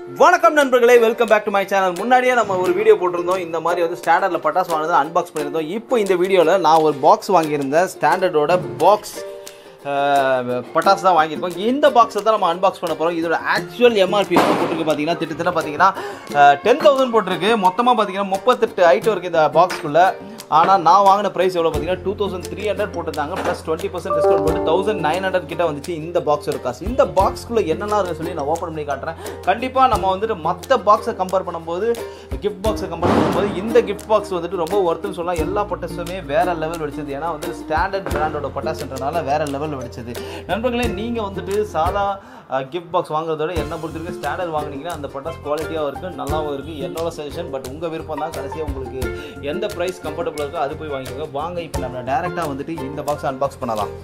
வணக்கம் நண்பர்களே welcome back to my channel முன்னாடியே நம்ம ஒரு வீடியோ போட்டிருந்தோம் இந்த மாதிரி வந்து ஸ்டாண்டர்டில் பட்டாசு வாங்கினது அன்பாக்ஸ் பண்ணியிருந்தோம் இப்போ இந்த வீடியோவில் நான் ஒரு பாக்ஸ் வாங்கியிருந்தேன் ஸ்டாண்டர்டோட பாக்ஸ் பட்டாசு தான் வாங்கியிருக்கோம் இந்த பாக்ஸை தான் நம்ம அன்பாக்ஸ் பண்ண போகிறோம் இதோட ஆக்சுவல் எம்ஆர்பி எவ்வளோ போட்டிருக்கு பார்த்தீங்கன்னா திட்டத்தில் பார்த்தீங்கன்னா டென் தௌசண்ட் போட்டிருக்கு மொத்தமாக பார்த்தீங்கன்னா முப்பத்தெட்டு ஐட்டம் இருக்குது இந்த பாக்ஸ்க்குள்ளே ஆனால் நான் வாங்கின ப்ரைஸ் எவ்வளோ பார்த்தீங்கன்னா டூ தௌசண்ட் த்ரீ ஹண்ட்ரட் போட்டிருந்தாங்க ப்ளஸ் டுவெண்ட்டி பர்சன்ட் டிஸ்கவுண்ட் போட்டு தௌசண்ட் நைன் ஹண்ட்ரட் கிட்ட வந்துச்சு இந்த பாக்ஸோட காசு இந்த பாக்ஸ்க்குள்ளே என்னெல்லாம் இருக்குன்னு சொல்லி நான் ஓப்பன் பண்ணி காட்டுறேன் கண்டிப்பாக நம்ம வந்துட்டு மற்ற பாக்ஸை கம்பேர் பண்ணும்போது கிஃப்ட் பாக்ஸை கம்பேர் பண்ணும்போது இந்த கிஃப்ட் பாக்ஸ் வந்துட்டு ரொம்ப ஒர்த்துன்னு சொல்லலாம் எல்லா பட்டாசுமே வேற லெவல் வெடிச்சது ஏன்னா வந்து ஸ்டாண்டர்ட் பிராண்டோட பட்டாசுன்றனால வேற லெவல் வெடிச்சது நண்பர்களே நீங்கள் வந்துட்டு சாதா கிஃப்ட் பாக்ஸ் வாங்குறதோட என்ன பொறுத்திருக்கு ஸ்டாண்டர்ட் வாங்குனீங்கன்னா அந்த பட்டாசு குவாலிட்டியாகவும் இருக்குது நல்லாவும் இருக்குது என்னோட சஜஷன் பட் உங்கள் விருப்பம் தான் கடைசியாக உங்களுக்கு எந்த ப்ரைஸ் கம்ஃபர்டபுளாக இருக்கோ அது போய் வாங்கிக்கோங்க வாங்க இப்போ நம்ம டேரெக்டாக வந்துட்டு இந்த பாக்ஸை அன்பாக்ஸ் பண்ணலாம்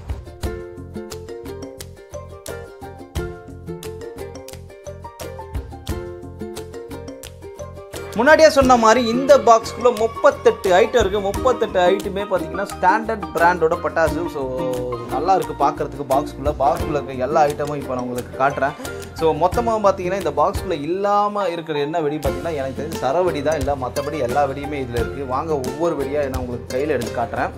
முன்னாடியே சொன்ன மாதிரி இந்த பாக்ஸ்க்குள்ளே முப்பத்தெட்டு ஐட்டம் இருக்குது முப்பத்தெட்டு ஐட்டமே பார்த்தீங்கன்னா ஸ்டாண்டர்ட் பிராண்டோட பட்டாசு ஸோ நல்லா இருக்குது பார்க்குறதுக்கு பாக்ஸ்க்குள்ளே பாக்ஸ்க்குள்ளே இருக்க எல்லா ஐட்டமும் இப்போ நான் உங்களுக்கு காட்டுறேன் ஸோ மொத்தமாக பார்த்தீங்கன்னா இந்த பாக்ஸ்க்குள்ளே இல்லாமல் இருக்கிற என்ன வெடி பார்த்தீங்கன்னா எனக்கு தெரிஞ்சு சரவெடி தான் இல்லை மற்றபடி எல்லா வெடியுமே இதில் இருக்குது வாங்க ஒவ்வொரு வெடியாக நான் உங்களுக்கு கையில் எடுத்து காட்டுறேன்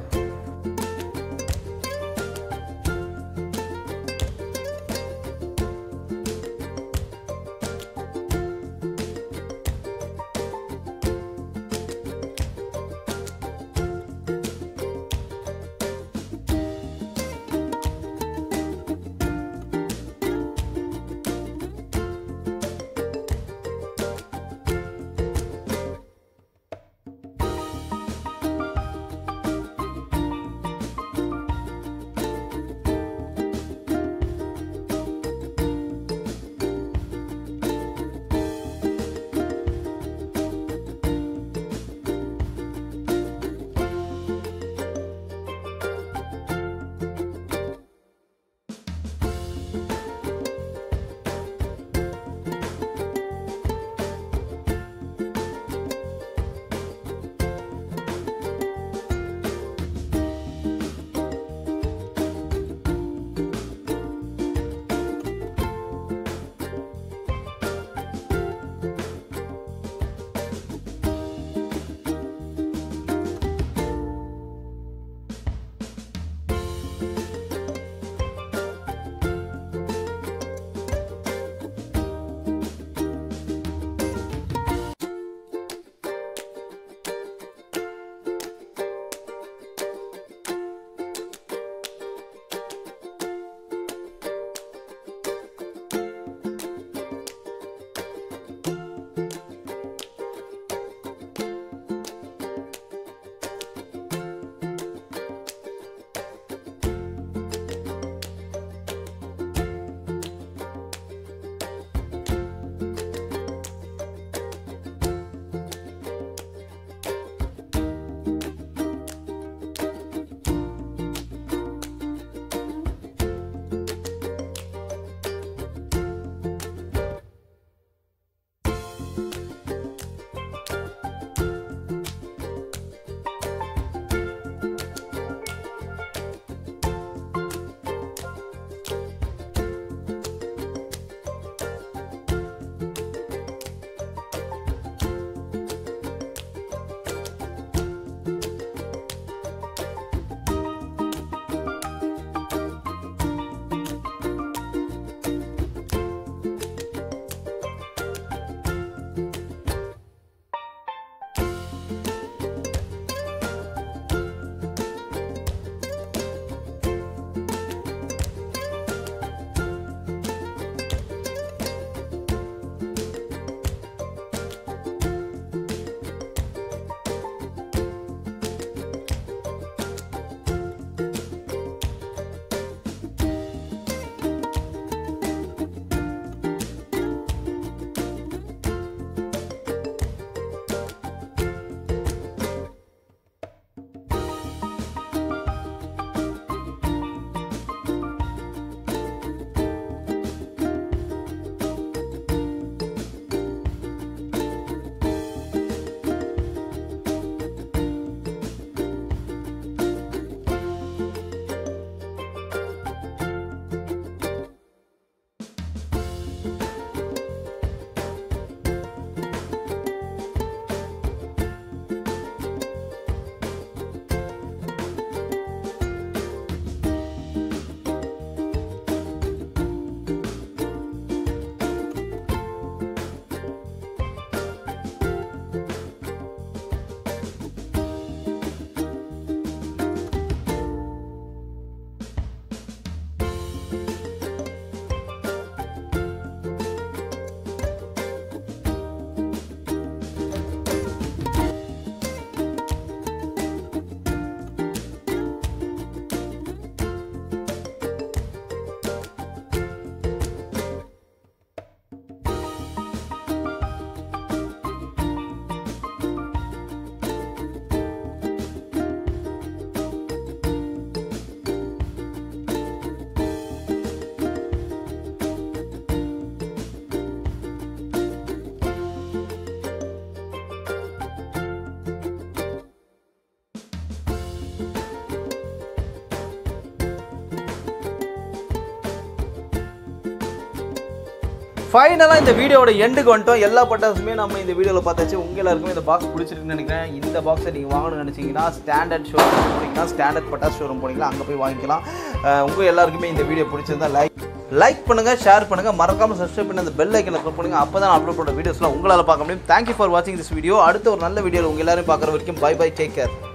ஃபைனலாக இந்த வீடியோட எண்டுக்கு வந்துட்டோம் எல்லா பட்டாசுமே நம்ம இந்த வீடியோவில் பார்த்தாச்சு உங்கள் எல்லாருக்குமே இந்த பாக்ஸ் பிடிச்சிருக்குன்னு நினைக்கிறேன் இந்த பாக்ஸை நீங்கள் வாங்கணும்னு நினச்சிங்கன்னா ஸ்டாண்டர்ட் ஷோரூம் போனீங்கன்னா ஸ்டாண்டர்ட் பட்டாசு ஷோரூம் போனீங்கன்னா அங்கே போய் வாங்கிக்கலாம் உங்கள் எல்லாருக்குமே இந்த வீடியோ பிடிச்சிருந்தா லைக் லைக் பண்ணுங்கள் ஷேர் பண்ணுங்கள் மறக்காமல் சப்ஸ்கிரைப் பண்ணி அந்த பெல் ஐக்கனை கிளிக் பண்ணுங்கள் அப்போ தான் அப்லோட் பண்ண வீடியோஸ்லாம் உங்களால் பார்க்க முடியும் தேங்க்யூ ஃபார் வாட்சிங் திஸ் வீடியோ அடுத்த ஒரு நல்ல வீடியோவில் உங்கள் எல்லாரும் பார்க்குற வரைக்கும் பை பை டேக் கேர்